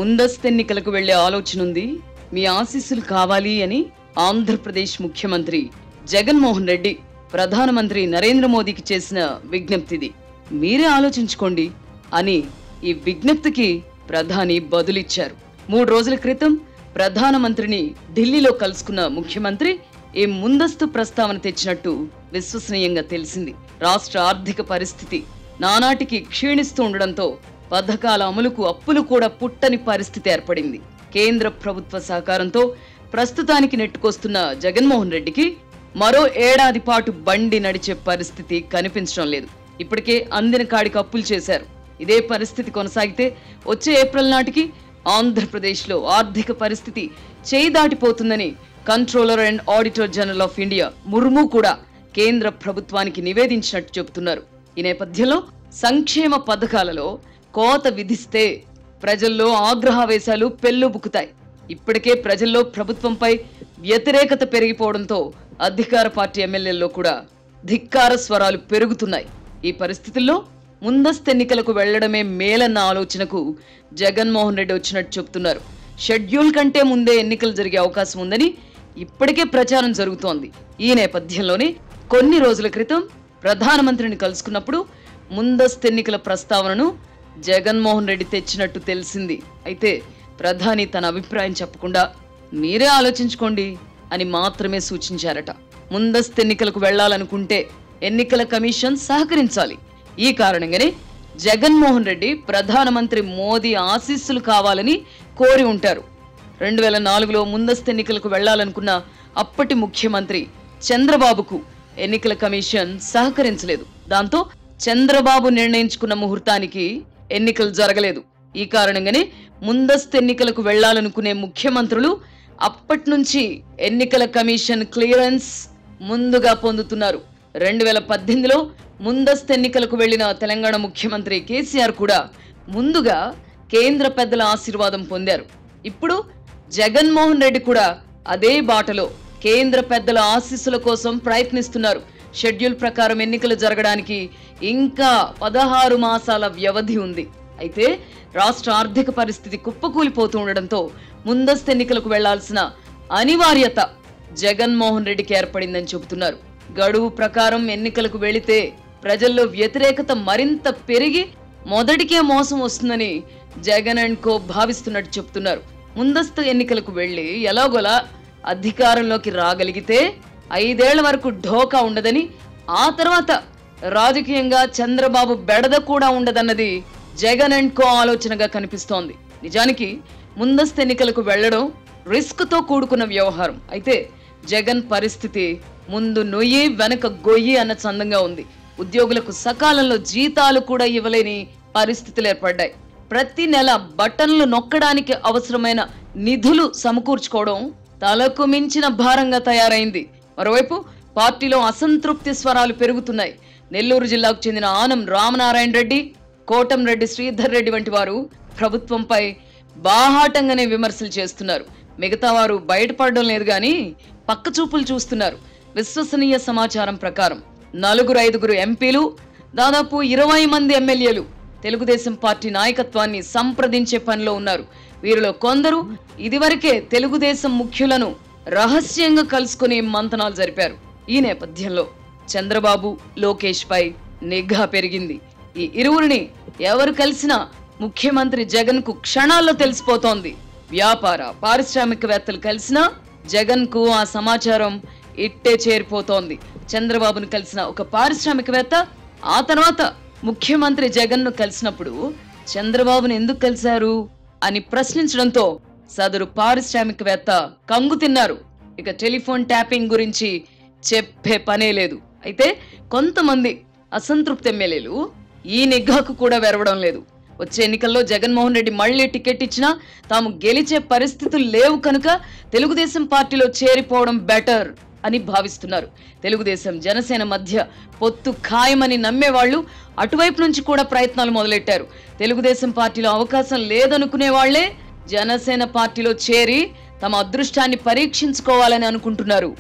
ముందస్తు ఎన్నికలకు వెళ్లే ఆలోచన ఉంది మీ ఆశీస్సులు కావాలి అని ఆంధ్రప్రదేశ్ ముఖ్యమంత్రి జగన్మోహన్ రెడ్డి ప్రధానమంత్రి నరేంద్ర మోదీకి చేసిన విజ్ఞప్తిది మీరే ఆలోచించుకోండి అని ఈ విజ్ఞప్తికి ప్రధాని బదులిచ్చారు మూడు రోజుల క్రితం ప్రధానమంత్రిని ఢిల్లీలో కలుసుకున్న ముఖ్యమంత్రి ఈ ముందస్తు ప్రస్తావన తెచ్చినట్టు విశ్వసనీయంగా తెలిసింది రాష్ట్ర ఆర్థిక పరిస్థితి నానాటికి క్షీణిస్తూ ఉండడంతో పథకాల అమలుకు అప్పులు కూడా పుట్టని పరిస్థితి ఏర్పడింది కేంద్ర ప్రభుత్వ సహకారంతో ప్రస్తుతానికి నెట్టుకొస్తున్న జగన్మోహన్ రెడ్డికి మరో ఏడాది పాటు బండి నడిచే పరిస్థితి కనిపించడం లేదు ఇప్పటికే అందిన కాడికి అప్పులు చేశారు ఇదే పరిస్థితి కొనసాగితే వచ్చే ఏప్రిల్ నాటికి ఆంధ్రప్రదేశ్లో ఆర్థిక పరిస్థితి చేయి దాటిపోతుందని controller and auditor general of India Murmu కూడా కేంద్ర ప్రభుత్వానికి నివేదించినట్టు చెబుతున్నారు ఈ నేపథ్యంలో సంక్షేమ పథకాలలో కోత విధిస్తే ప్రజల్లో ఆగ్రహావేశాలు పెల్లుబుకుతాయి ఇప్పటికే ప్రజల్లో ప్రభుత్వంపై వ్యతిరేకత పెరిగిపోవడంతో అధికార పార్టీ ఎమ్మెల్యేల్లో కూడా ధిక్కార స్వరాలు పెరుగుతున్నాయి ఈ పరిస్థితుల్లో ముందస్తు ఎన్నికలకు వెళ్లడమే మేలన్న ఆలోచనకు జగన్మోహన్ రెడ్డి వచ్చినట్టు చెబుతున్నారు షెడ్యూల్ కంటే ముందే ఎన్నికలు జరిగే అవకాశం ఉందని ఇప్పటికే ప్రచారం జరుగుతోంది ఈ నేపథ్యంలోనే కొన్ని రోజుల క్రితం ప్రధానమంత్రిని కలుసుకున్నప్పుడు ముందస్తు ఎన్నికల ప్రస్తావనను జగన్మోహన్ రెడ్డి తెచ్చినట్టు తెలిసింది అయితే ప్రధాని తన అభిప్రాయం చెప్పకుండా మీరే ఆలోచించుకోండి అని మాత్రమే సూచించారట ముందస్తు ఎన్నికలకు వెళ్లాలనుకుంటే ఎన్నికల కమిషన్ సహకరించాలి ఈ కారణంగానే జగన్మోహన్ రెడ్డి ప్రధానమంత్రి మోదీ ఆశీస్సులు కావాలని కోరి ఉంటారు రెండు వేల నాలుగులో ముందస్తు ఎన్నికలకు వెళ్లాలనుకున్న అప్పటి ముఖ్యమంత్రి చంద్రబాబుకు ఎన్నికల కమిషన్ సహకరించలేదు దాంతో చంద్రబాబు నిర్ణయించుకున్న ముహూర్తానికి ఎన్నికలు జరగలేదు ఈ కారణంగానే ముందస్తు ఎన్నికలకు వెళ్లాలనుకునే ముఖ్యమంత్రులు అప్పటి నుంచి ఎన్నికల కమిషన్ క్లియరెన్స్ ముందుగా పొందుతున్నారు రెండు వేల పద్దెనిమిదిలో ముందస్తు ఎన్నికలకు వెళ్లిన తెలంగాణ ముఖ్యమంత్రి కేసీఆర్ కూడా ముందుగా కేంద్ర పెద్దల ఆశీర్వాదం పొందారు ఇప్పుడు జగన్మోహన్ రెడ్డి కూడా అదే బాటలో కేంద్ర పెద్దల ఆశీస్సుల కోసం ప్రయత్నిస్తున్నారు షెడ్యూల్ ప్రకారం ఎన్నికలు జరగడానికి ఇంకా పదహారు మాసాల వ్యవధి ఉంది అయితే రాష్ట్ర ఆర్థిక పరిస్థితి కుప్పకూలిపోతూ ఉండడంతో ముందస్తు ఎన్నికలకు వెళ్లాల్సిన అనివార్యత జగన్మోహన్ రెడ్డికి ఏర్పడిందని చెబుతున్నారు గడువు ప్రకారం ఎన్నికలకు వెళితే ప్రజల్లో వ్యతిరేకత మరింత పెరిగి మొదటికే మోసం వస్తుందని జగన్ అండ్ కో భావిస్తున్నట్టు చెప్తున్నారు ముందస్తు ఎన్నికలకు వెళ్లి ఎలాగోలా అధికారంలోకి రాగలిగితే ఐదేళ్ల వరకు ఢోకా ఉండదని ఆ తర్వాత రాజకీయంగా చంద్రబాబు బెడద కూడా ఉండదన్నది జగన్ అండ్ కో ఆలోచనగా కనిపిస్తోంది నిజానికి ముందస్తు ఎన్నికలకు వెళ్లడం రిస్క్ తో కూడుకున్న వ్యవహారం అయితే జగన్ పరిస్థితి ముందు నొయ్యి వెనక గొయ్యి అన్న చందంగా ఉంది ఉద్యోగులకు సకాలంలో జీతాలు కూడా ఇవ్వలేని పరిస్థితులు ఏర్పడ్డాయి ప్రతి నెల బటన్లు నొక్కడానికి అవసరమైన నిధులు సమకూర్చుకోవడం తలకు మించిన భారంగా తయారైంది మరోవైపు పార్టీలో అసంతృప్తి స్వరాలు పెరుగుతున్నాయి నెల్లూరు జిల్లాకు చెందిన ఆనం రామనారాయణ రెడ్డి కోటంరెడ్డి శ్రీధర్ రెడ్డి వంటి వారు ప్రభుత్వంపై బాహాటంగానే విమర్శలు చేస్తున్నారు మిగతా వారు బయటపడడం లేదు కానీ పక్క చూపులు చూస్తున్నారు విశ్వసనీయ సమాచారం ప్రకారం నలుగురు ఐదుగురు ఎంపీలు దాదాపు ఇరవై మంది ఎమ్మెల్యేలు తెలుగుదేశం పార్టీ నాయకత్వాన్ని సంప్రదించే పనిలో ఉన్నారు వీరిలో కొందరు ఇదివరకే తెలుగుదేశం ముఖ్యులను రహస్యంగా కలుసుకుని మంతనాలు జరిపారు ఈ నేపథ్యంలో చంద్రబాబు లోకేష్ పై నిఘా పెరిగింది ఈ ఇరువురిని ఎవరు కలిసినా ముఖ్యమంత్రి జగన్ కు క్షణాల్లో తెలిసిపోతోంది వ్యాపార పారిశ్రామికవేత్తలు కలిసినా జగన్ కు ఆ సమాచారం ఇట్టే చేరిపోతోంది చంద్రబాబును కలిసిన ఒక పారిశ్రామికవేత్త ఆ తర్వాత ముఖ్యమంత్రి జగన్ ను కలిసినప్పుడు చంద్రబాబును ఎందుకు కలిశారు అని ప్రశ్నించడంతో సదరు పారిశ్రామికవేత్త కంగు తిన్నారు ఇక టెలిఫోన్ ట్యాపింగ్ గురించి చెప్పే పనే లేదు అయితే కొంతమంది అసంతృప్తి ఎమ్మెల్యేలు ఈ నిఘాకు కూడా వెరవడం లేదు వచ్చే ఎన్నికల్లో జగన్మోహన్ రెడ్డి మళ్లీ టికెట్ ఇచ్చినా తాము గెలిచే పరిస్థితులు లేవు కనుక తెలుగుదేశం పార్టీలో చేరిపోవడం బెటర్ అని భావిస్తున్నారు తెలుగుదేశం జనసేన మధ్య పొత్తు ఖాయమని నమ్మేవాళ్లు అటువైపు నుంచి కూడా ప్రయత్నాలు మొదలెట్టారు తెలుగుదేశం పార్టీలో అవకాశం లేదనుకునే వాళ్లే జనసేన పార్టీలో చేరి తమ అదృష్టాన్ని పరీక్షించుకోవాలని అనుకుంటున్నారు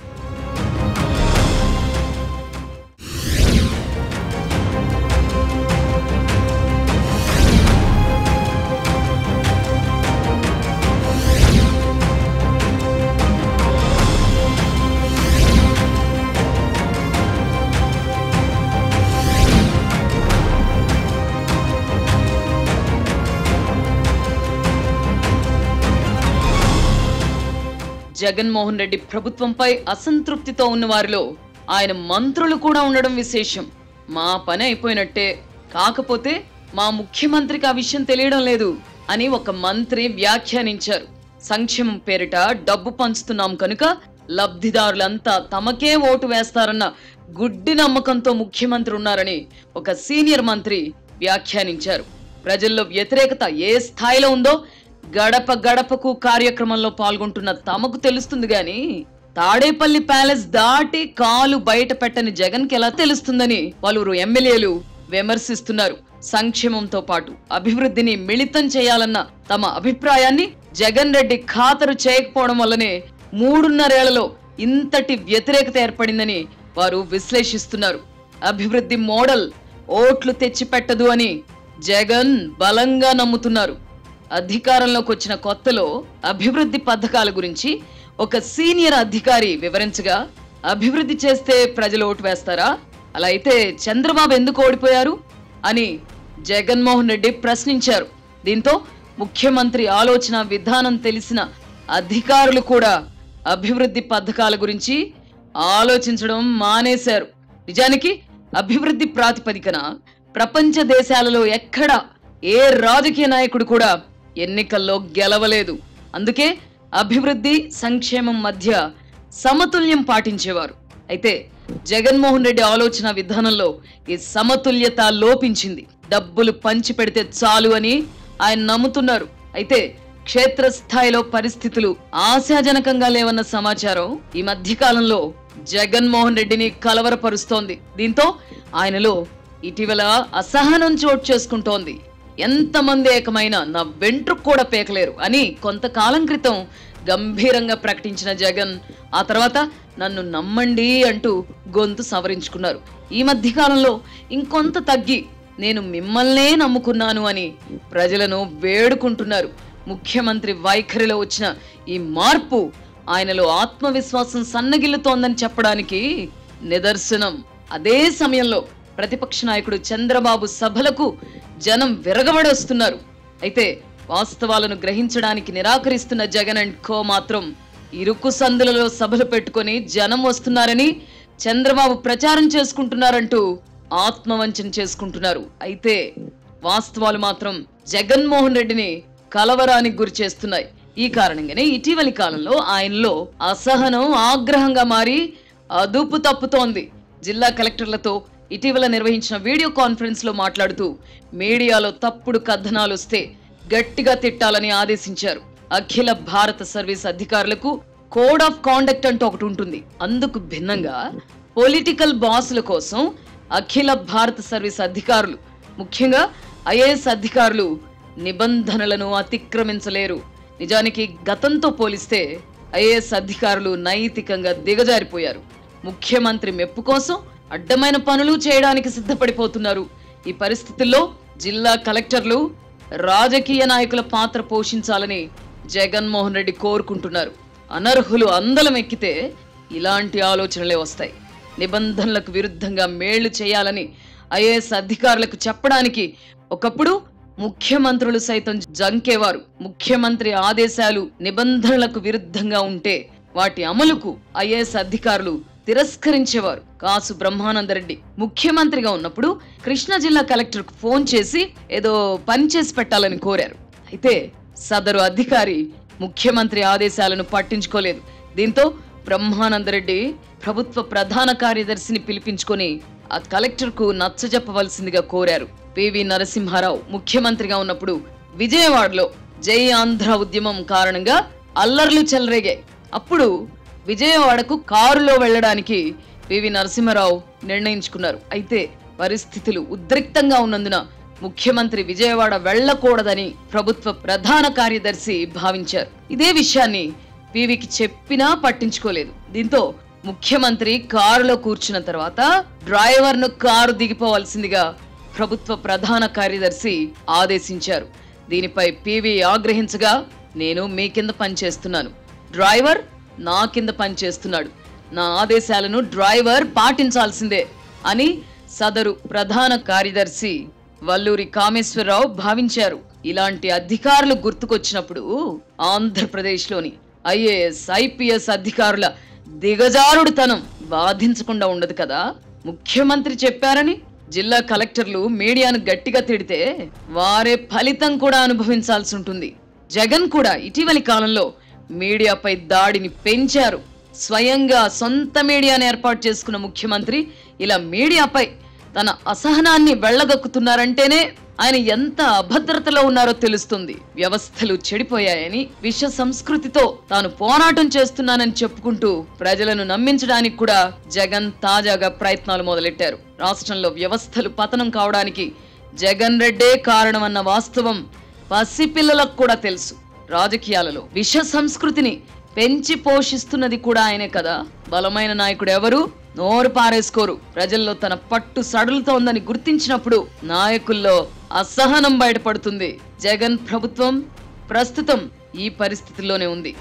జగన్మోహన్ రెడ్డి ప్రభుత్వంపై అసంతృప్తితో ఉన్న వారిలో ఆయన మంత్రులు కూడా ఉండడం విశేషం మా పని అయిపోయినట్టే కాకపోతే మా ముఖ్యమంత్రికి ఆ విషయం తెలియడం లేదు అని ఒక మంత్రి వ్యాఖ్యానించారు సంక్షేమం పేరిట డబ్బు పంచుతున్నాం కనుక లబ్ధిదారులంతా తమకే ఓటు వేస్తారన్న గుడ్డి నమ్మకంతో ముఖ్యమంత్రి ఉన్నారని ఒక సీనియర్ మంత్రి వ్యాఖ్యానించారు ప్రజల్లో వ్యతిరేకత ఏ స్థాయిలో ఉందో గడప గడపకు కార్యక్రమంలో పాల్గొంటున్న తమకు తెలుస్తుంది గాని తాడేపల్లి ప్యాలెస్ దాటి కాలు బయట పెట్టని జగన్ కి ఎలా తెలుస్తుందని పలువురు ఎమ్మెల్యేలు విమర్శిస్తున్నారు సంక్షేమంతో పాటు అభివృద్ధిని మిళితం చేయాలన్న తమ అభిప్రాయాన్ని జగన్ రెడ్డి ఖాతరు చేయకపోవడం వల్లనే మూడున్నరేళ్లలో ఇంతటి వ్యతిరేకత ఏర్పడిందని వారు విశ్లేషిస్తున్నారు అభివృద్ధి మోడల్ ఓట్లు తెచ్చిపెట్టదు అని జగన్ బలంగా నమ్ముతున్నారు అధికారంలోకి వచ్చిన కొత్తలో అభివృద్ధి పథకాల గురించి ఒక సీనియర్ అధికారి వివరించగా అభివృద్ధి చేస్తే ప్రజలు ఓటు వేస్తారా అలా అయితే చంద్రబాబు ఎందుకు ఓడిపోయారు అని జగన్మోహన్ రెడ్డి ప్రశ్నించారు దీంతో ముఖ్యమంత్రి ఆలోచన విధానం తెలిసిన అధికారులు కూడా అభివృద్ధి పథకాల గురించి ఆలోచించడం మానేశారు నిజానికి అభివృద్ధి ప్రాతిపదికన ప్రపంచ దేశాలలో ఎక్కడ ఏ రాజకీయ నాయకుడు కూడా ఎన్నికల్లో గెలవలేదు అందుకే అభివృద్ధి సంక్షేమం మధ్య సమతుల్యం పాటించేవారు అయితే జగన్మోహన్ రెడ్డి ఆలోచన విధానంలో ఈ సమతుల్యత లోపించింది డబ్బులు పంచి పెడితే చాలు అని ఆయన నమ్ముతున్నారు అయితే క్షేత్రస్థాయిలో పరిస్థితులు ఆశాజనకంగా లేవన్న సమాచారం ఈ మధ్య కాలంలో జగన్మోహన్ రెడ్డిని కలవరపరుస్తోంది దీంతో ఆయనలో ఇటీవల అసహనం చోటు చేసుకుంటోంది ఎంతమంది ఏకమైన నా వెంట్రుకు కూడా పేకలేరు అని కొంతకాలం క్రితం గంభీరంగా ప్రకటించిన జగన్ ఆ తర్వాత నన్ను నమ్మండి అంటూ గొంతు సవరించుకున్నారు ఈ మధ్య కాలంలో ఇంకొంత తగ్గి నేను మిమ్మల్నే నమ్ముకున్నాను అని ప్రజలను వేడుకుంటున్నారు ముఖ్యమంత్రి వైఖరిలో వచ్చిన ఈ మార్పు ఆయనలో ఆత్మవిశ్వాసం సన్నగిల్లుతోందని చెప్పడానికి నిదర్శనం అదే సమయంలో ప్రతిపక్ష నాయకుడు చంద్రబాబు సభలకు జనం విరగబడొస్తున్నారు అయితే వాస్తవాలను గ్రహించడానికి నిరాకరిస్తున్న జగన్ అండ్ కో మాత్రం ఇరుకు సందులలో సభలు పెట్టుకొని జనం వస్తున్నారని చంద్రబాబు ప్రచారం చేసుకుంటున్నారంటూ ఆత్మవంచన చేసుకుంటున్నారు అయితే వాస్తవాలు మాత్రం జగన్మోహన్ రెడ్డిని కలవరానికి గురి చేస్తున్నాయి ఈ కారణంగానే ఇటీవలి కాలంలో ఆయనలో అసహనం ఆగ్రహంగా మారి అదుపు తప్పుతోంది జిల్లా కలెక్టర్లతో ఇటీవల నిర్వహించిన వీడియో కాన్ఫరెన్స్ లో మాట్లాడుతూ మీడియాలో తప్పుడు కథనాలు వస్తే గట్టిగా తిట్టాలని ఆదేశించారు అఖిల భారత సర్వీస్ అధికారులకు కోడ్ ఆఫ్ కాండక్ట్ అంటూ ఒకటి ఉంటుంది అందుకు భిన్నంగా పొలిటికల్ బాసుల కోసం అఖిల భారత సర్వీస్ అధికారులు ముఖ్యంగా ఐఏఎస్ అధికారులు నిబంధనలను అతిక్రమించలేరు నిజానికి గతంతో పోలిస్తే ఐఏఎస్ అధికారులు నైతికంగా దిగజారిపోయారు ముఖ్యమంత్రి మెప్పు కోసం అడ్డమైన పనులు చేయడానికి సిద్ధపడిపోతున్నారు ఈ పరిస్థితుల్లో జిల్లా కలెక్టర్లు రాజకీయ నాయకుల పాత్ర పోషించాలని జగన్మోహన్ రెడ్డి కోరుకుంటున్నారు అనర్హులు అందలం ఎక్కితే ఇలాంటి ఆలోచనలే వస్తాయి నిబంధనలకు విరుద్ధంగా మేళ్లు చేయాలని ఐఏఎస్ అధికారులకు చెప్పడానికి ఒకప్పుడు ముఖ్యమంత్రులు సైతం జంకేవారు ముఖ్యమంత్రి ఆదేశాలు నిబంధనలకు విరుద్ధంగా ఉంటే వాటి అమలుకు ఐఏఎస్ అధికారులు తిరస్కరించేవారు కాసు బ్రహ్మానందరెడ్డి ముఖ్యమంత్రిగా ఉన్నప్పుడు కృష్ణా జిల్లా కలెక్టర్ కు ఫోన్ చేసి ఏదో పని చేసి పెట్టాలని కోరారు అయితే సదరు అధికారి ముఖ్యమంత్రి ఆదేశాలను పట్టించుకోలేదు దీంతో బ్రహ్మానందరెడ్డి ప్రభుత్వ ప్రధాన కార్యదర్శిని పిలిపించుకొని ఆ కలెక్టర్ కు నచ్చజెప్పవలసిందిగా కోరారు పివి నరసింహారావు ముఖ్యమంత్రిగా ఉన్నప్పుడు విజయవాడలో జై ఆంధ్ర ఉద్యమం కారణంగా అల్లర్లు చెలరేగాయి అప్పుడు విజయవాడకు కారులో వెళ్ళడానికి పివి నరసింహారావు నిర్ణయించుకున్నారు అయితే పరిస్థితులు ఉద్రిక్తంగా ఉన్నందున ముఖ్యమంత్రి విజయవాడ వెళ్ళకూడదని ప్రభుత్వ ప్రధాన కార్యదర్శి భావించారు ఇదే విషయాన్ని పివికి చెప్పినా పట్టించుకోలేదు దీంతో ముఖ్యమంత్రి కారులో కూర్చున్న తర్వాత డ్రైవర్ను కారు దిగిపోవాల్సిందిగా ప్రభుత్వ ప్రధాన కార్యదర్శి ఆదేశించారు దీనిపై పివి ఆగ్రహించగా నేను మీ కింద పనిచేస్తున్నాను డ్రైవర్ నా కింద పనిచేస్తున్నాడు నా ఆదేశాలను డ్రైవర్ పాటించాల్సిందే అని సదరు ప్రధాన కార్యదర్శి వల్లూరి కామేశ్వరరావు భావించారు ఇలాంటి అధికారులు గుర్తుకొచ్చినప్పుడు ఆంధ్రప్రదేశ్లోని ఐఏఎస్ ఐపీఎస్ అధికారుల దిగజారుడుతనం బాధించకుండా ఉండదు కదా ముఖ్యమంత్రి చెప్పారని జిల్లా కలెక్టర్లు మీడియాను గట్టిగా తిడితే వారే ఫలితం కూడా అనుభవించాల్సి ఉంటుంది జగన్ కూడా ఇటీవలి కాలంలో మీడియాపై దాడిని పెంచారు స్వయంగా సొంత మీడియాను ఏర్పాటు చేసుకున్న ముఖ్యమంత్రి ఇలా మీడియాపై తన అసహనాన్ని వెళ్ళగక్కుతున్నారంటేనే ఆయన ఎంత అభద్రతలో ఉన్నారో తెలుస్తుంది వ్యవస్థలు చెడిపోయాయని విష సంస్కృతితో తాను పోరాటం చేస్తున్నానని చెప్పుకుంటూ ప్రజలను నమ్మించడానికి కూడా జగన్ తాజాగా ప్రయత్నాలు మొదలెట్టారు రాష్ట్రంలో వ్యవస్థలు పతనం కావడానికి జగన్ రెడ్డే కారణమన్న వాస్తవం పసిపిల్లలకు కూడా తెలుసు రాజకీయాలలో విష సంస్కృతిని పెంచి పోషిస్తున్నది కూడా ఆయనే కదా బలమైన నాయకుడు ఎవరు నోరు పారేసుకోరు ప్రజల్లో తన పట్టు సడులుతోందని గుర్తించినప్పుడు నాయకుల్లో అసహనం బయటపడుతుంది జగన్ ప్రభుత్వం ప్రస్తుతం ఈ పరిస్థితిలోనే ఉంది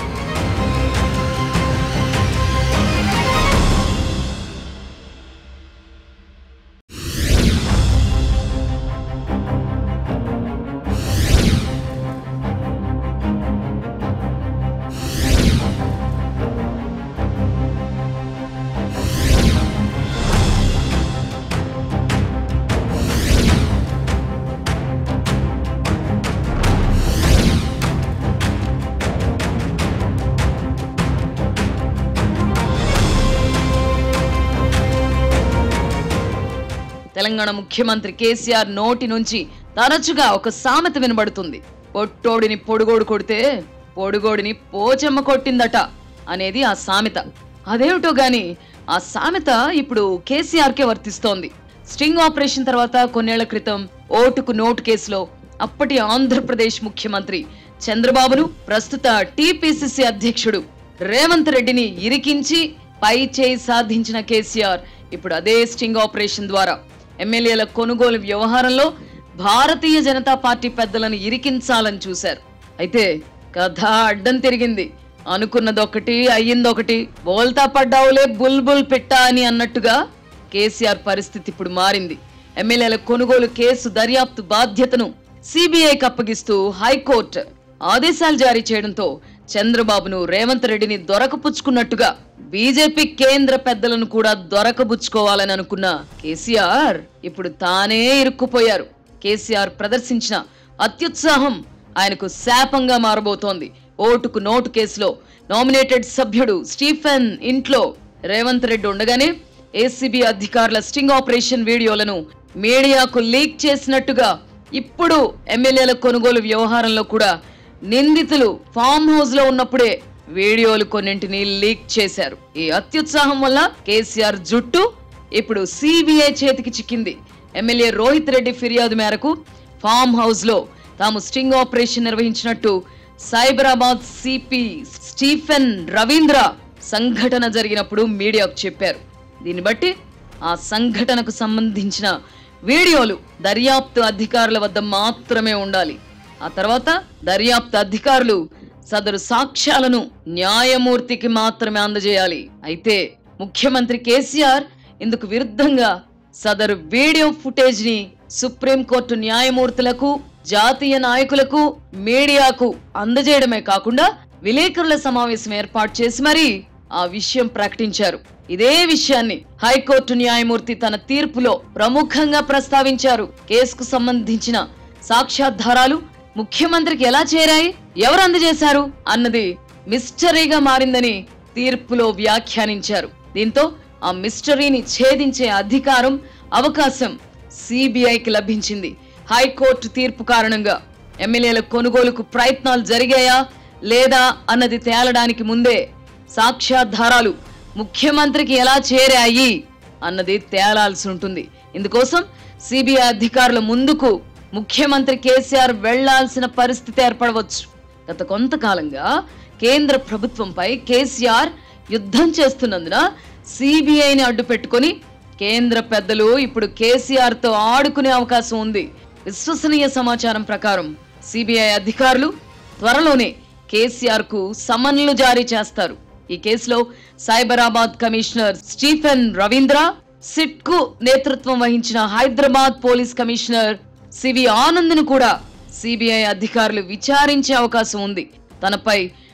తెలంగాణ ముఖ్యమంత్రి కేసీఆర్ నోటి నుంచి తరచుగా ఒక సామెత వినబడుతుంది పొట్టోడిని పొడుగోడు కొడితే పొడుగోడిని పోచెమ్మ కొట్టిందట అనేది ఆ సామెత అదేమిటో గాని ఆ సామెత ఇప్పుడు కేసీఆర్ కే వర్తిస్తోంది స్ట్రింగ్ ఆపరేషన్ తర్వాత కొన్నేళ్ల క్రితం ఓటుకు నోటు కేసులో అప్పటి ఆంధ్రప్రదేశ్ ముఖ్యమంత్రి చంద్రబాబును ప్రస్తుత టీపీసీసీ అధ్యక్షుడు రేవంత్ రెడ్డిని ఇరికించి పై చేయి సాధించిన కేసీఆర్ ఇప్పుడు అదే స్టింగ్ ఆపరేషన్ ద్వారా ఎమ్మెల్యేల కొనుగోలు వ్యవహారంలో భారతీయ జనతా పార్టీ పెద్దలను ఇరికించాలని చూశారు అయితే కథ అడ్డం తిరిగింది అనుకున్నదొకటి అయ్యిందొకటి బోల్తా పడ్డావులే బుల్ బుల్ పెట్టా అని అన్నట్టుగా కేసీఆర్ పరిస్థితి ఇప్పుడు మారింది ఎమ్మెల్యేల కొనుగోలు కేసు దర్యాప్తు బాధ్యతను సిబిఐకి అప్పగిస్తూ హైకోర్టు ఆదేశాలు జారీ చేయడంతో చంద్రబాబును రేవంత్ రెడ్డిని దొరకపుచ్చుకున్నట్టుగా బీజేపీ కేంద్ర పెద్దలను కూడా దొరకబుచ్చుకోవాలని అనుకున్న కేసీఆర్ ఇప్పుడు తానే ఇరుక్కుపోయారు కేసీఆర్ ప్రదర్శించిన అత్యుత్సాహం ఆయనకు శాపంగా మారబోతోంది ఓటుకు నోటు కేసులో నామినేటెడ్ సభ్యుడు స్టీఫెన్ ఇంట్లో రేవంత్ రెడ్డి ఉండగానే ఏసీబీ అధికారుల స్టింగ్ ఆపరేషన్ వీడియోలను మీడియాకు లీక్ చేసినట్టుగా ఇప్పుడు ఎమ్మెల్యేల కొనుగోలు వ్యవహారంలో కూడా నిందితులు ఫామ్ హౌస్ లో ఉన్నప్పుడే వీడియోలు కొన్నింటిని లీక్ చేశారు ఈ అత్యుత్సాహం వల్ల కేసీఆర్ జుట్టు ఇప్పుడు సిబిఐ చేతికి చిక్కింది ఎమ్మెల్యే రోహిత్ రెడ్డి ఫిర్యాదు మేరకు ఫామ్ హౌస్ లో తాము స్టింగ్ ఆపరేషన్ నిర్వహించినట్టు సైబరాబాద్ సిపి స్టీఫెన్ రవీంద్ర సంఘటన జరిగినప్పుడు మీడియాకు చెప్పారు దీన్ని బట్టి ఆ సంఘటనకు సంబంధించిన వీడియోలు దర్యాప్తు అధికారుల వద్ద మాత్రమే ఉండాలి ఆ తర్వాత దర్యాప్తు అధికారులు సదరు సాక్ష్యాలను న్యాయమూర్తికి మాత్రమే అందజేయాలి అయితే ముఖ్యమంత్రి కేసీఆర్ ఇందుకు విరుద్ధంగా సదరు వీడియో ఫుటేజ్ ని సుప్రీంకోర్టు న్యాయమూర్తులకు జాతీయ నాయకులకు మీడియాకు అందజేయడమే కాకుండా విలేకరుల సమావేశం ఏర్పాటు చేసి మరీ ఆ విషయం ప్రకటించారు ఇదే విషయాన్ని హైకోర్టు న్యాయమూర్తి తన తీర్పులో ప్రముఖంగా ప్రస్తావించారు కేసుకు సంబంధించిన సాక్ష్యాధారాలు ముఖ్యమంత్రికి ఎలా చేరాయి ఎవరు అందజేశారు అన్నది మిస్టరీగా మారిందని తీర్పులో వ్యాఖ్యానించారు దీంతో ఆ మిస్టరీని ఛేదించే అధికారం అవకాశం సిబిఐకి లభించింది హైకోర్టు తీర్పు కారణంగా ఎమ్మెల్యేల కొనుగోలుకు ప్రయత్నాలు జరిగాయా లేదా అన్నది తేలడానికి ముందే సాక్ష్యాధారాలు ముఖ్యమంత్రికి ఎలా చేరాయి అన్నది తేలాల్సి ఉంటుంది ఇందుకోసం సిబిఐ అధికారుల ముందుకు ముఖ్యమంత్రి కేసీఆర్ వెళ్లాల్సిన పరిస్థితి ఏర్పడవచ్చు గత కొంతకాలంగా కేంద్ర ప్రభుత్వంపై కేసీఆర్ యుద్ధం చేస్తున్నందున సిబిఐని అడ్డు పెట్టుకొని కేంద్ర పెద్దలు ఇప్పుడు కేసీఆర్ తో ఆడుకునే అవకాశం ఉంది విశ్వసనీయ సమాచారం ప్రకారం సిబిఐ అధికారులు త్వరలోనే కేసీఆర్ కు సమన్లు జారీ చేస్తారు ఈ కేసులో సైబరాబాద్ కమిషనర్ స్టీఫెన్ రవీంద్ర సిట్ కు నేతృత్వం వహించిన Hyderabad police commissioner CV Anand ను కూడా సిబిఐ అధికారులు విచారించే అవకాశం ఉంది తనపై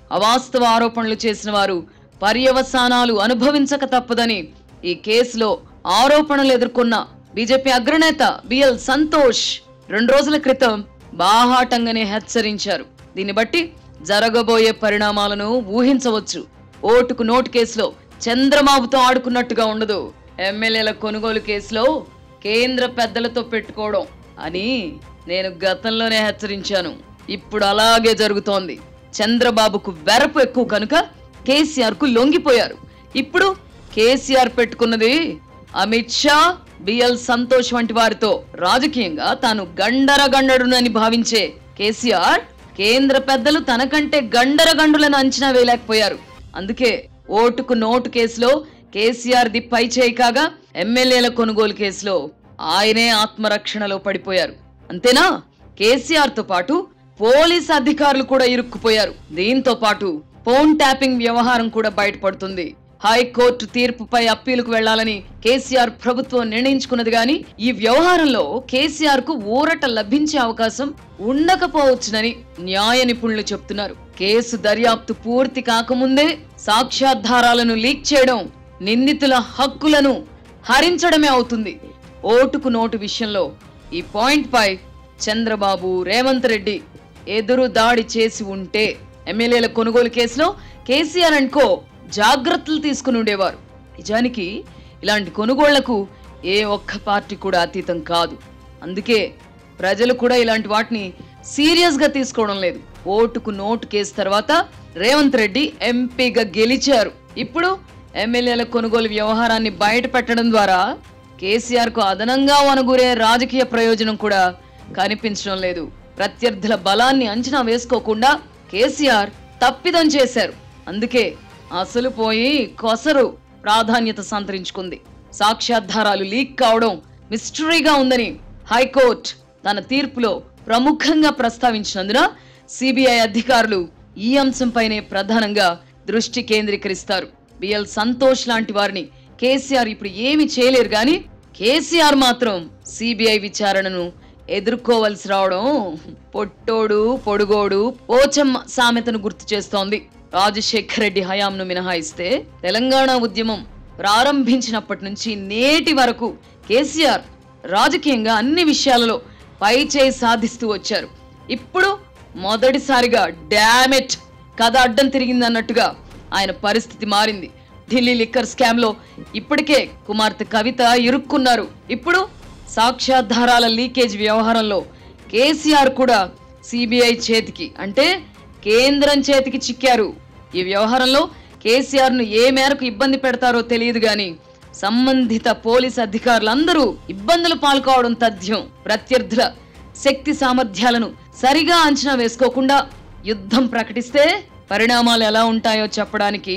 అవాస్తవ ఆరోపణలు చేసిన వారు పర్యవసానాలు అనుభవించక తప్పదని ఈ కేసులో ఆరోపణలు ఎదుర్కొన్న బీజేపీ అగ్రనేత బిఎల్ సంతోష్ రెండు రోజుల క్రితం బాహాటంగానే హెచ్చరించారు దీన్ని బట్టి జరగబోయే పరిణామాలను ఊహించవచ్చు ఓటుకు నోటు కేసులో చంద్రబాబుతో ఆడుకున్నట్టుగా ఉండదు ఎమ్మెల్యేల కొనుగోలు కేసులో కేంద్ర పెద్దలతో పెట్టుకోవడం అని నేను గతంలోనే హెచ్చరించాను ఇప్పుడు అలాగే జరుగుతోంది చంద్రబాబుకు వెరపు ఎక్కువ కనుక కేసీఆర్ కు లొంగిపోయారు ఇప్పుడు కేసీఆర్ పెట్టుకున్నది అమిత్ షా బిఎల్ సంతోష్ వంటి వారితో రాజకీయంగా తాను గండర గండడునని భావించే కేసీఆర్ కేంద్ర పెద్దలు తనకంటే గండర గండులను అంచనా వేయలేకపోయారు అందుకే ఓటుకు నోటు కేసులో కేసీఆర్ ది పై చేయి కాగా ఎమ్మెల్యేల కొనుగోలు కేసులో ఆయనే ఆత్మరక్షణలో పడిపోయారు అంతేనా కేసీఆర్ తో పాటు పోలీస్ అధికారులు కూడా ఇరుక్కుపోయారు దీంతో పాటు ఫోన్ ట్యాపింగ్ వ్యవహారం కూడా బయటపడుతుంది హైకోర్టు తీర్పుపై అప్పీలుకు వెళ్లాలని కేసీఆర్ ప్రభుత్వం నిర్ణయించుకున్నది గాని ఈ వ్యవహారంలో కేసీఆర్ కు ఊరట లభించే అవకాశం ఉండకపోవచ్చునని న్యాయ నిపుణులు చెప్తున్నారు కేసు దర్యాప్తు పూర్తి కాకముందే సాక్ష్యాధారాలను లీక్ చేయడం నిందితుల హక్కులను హరించడమే అవుతుంది ఓటుకు నోటు విషయంలో ఈ పాయింట్ పై చంద్రబాబు రేవంత్ రెడ్డి ఎదురు దాడి చేసి ఉంటే ఎమ్మెల్యేల కొనుగోలు కేసులో కేసీఆర్ అండ్ కో జాగ్రత్తలు తీసుకుని ఉండేవారు నిజానికి ఇలాంటి కొనుగోళ్లకు ఏ ఒక్క పార్టీ కూడా అతీతం కాదు అందుకే ప్రజలు కూడా ఇలాంటి వాటిని సీరియస్ గా తీసుకోవడం లేదు ఓటుకు నోటు కేసు తర్వాత రేవంత్ రెడ్డి ఎంపీగా గెలిచారు ఇప్పుడు ఎమ్మెల్యేల కొనుగోలు వ్యవహారాన్ని బయట పెట్టడం ద్వారా కేసీఆర్ కు అదనంగా వనగూరే రాజకీయ ప్రయోజనం కూడా కనిపించడం లేదు ప్రత్యర్థుల బలాన్ని అంచనా వేసుకోకుండా కేసీఆర్ తప్పిదం చేశారు అందుకే అసలు పోయి కొసరు ప్రాధాన్యత సంతరించుకుంది సాక్ష్యాధారాలు లీక్ కావడం మిస్టరీగా ఉందని హైకోర్టు తన తీర్పులో ప్రముఖంగా ప్రస్తావించినందున సిబిఐ అధికారులు ఈ అంశంపైనే ప్రధానంగా దృష్టి కేంద్రీకరిస్తారు బిఎల్ సంతోష్ లాంటి వారిని కేసీఆర్ ఇప్పుడు ఏమి చేయలేరు గాని కేసీఆర్ మాత్రం సిబిఐ విచారణను ఎదుర్కోవలసి రావడం పొట్టోడు పొడుగోడు పోచమ్మ సామెతను గుర్తు చేస్తోంది రాజశేఖర రెడ్డి హయాంను మినహాయిస్తే తెలంగాణ ఉద్యమం ప్రారంభించినప్పటి నుంచి నేటి వరకు కేసీఆర్ రాజకీయంగా అన్ని విషయాలలో పై చేయి సాధిస్తూ వచ్చారు ఇప్పుడు మొదటిసారిగా డామెట్ కథ అడ్డం తిరిగింది అన్నట్టుగా ఆయన పరిస్థితి మారింది ఢిల్లీ లిక్కర్ స్కామ్ లో ఇప్పటికే కుమార్తె కవిత ఇరుక్కున్నారు ఇప్పుడు సాక్ష్యాధారాల లీకేజ్ వ్యవహారంలో కేసీఆర్ కూడా సిబిఐ చేతికి అంటే కేంద్రం చేతికి చిక్కారు ఈ వ్యవహారంలో కేసీఆర్ ను ఏ మేరకు ఇబ్బంది పెడతారో తెలియదు గాని సంబంధిత పోలీస్ అధికారులందరూ ఇబ్బందులు పాల్కోవడం తథ్యం ప్రత్యర్థుల శక్తి సామర్థ్యాలను సరిగా అంచనా వేసుకోకుండా యుద్ధం ప్రకటిస్తే పరిణామాలు ఎలా ఉంటాయో చెప్పడానికి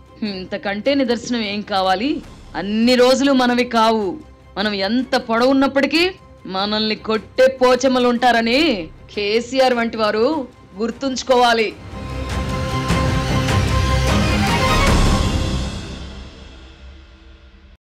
ఇంతకంటే నిదర్శనం ఏం కావాలి అన్ని రోజులు మనవి కావు మనం ఎంత పొడవున్నప్పటికీ మనల్ని కొట్టే పోచమ్మలు ఉంటారని కేసీఆర్ వంటి వారు గుర్తుంచుకోవాలి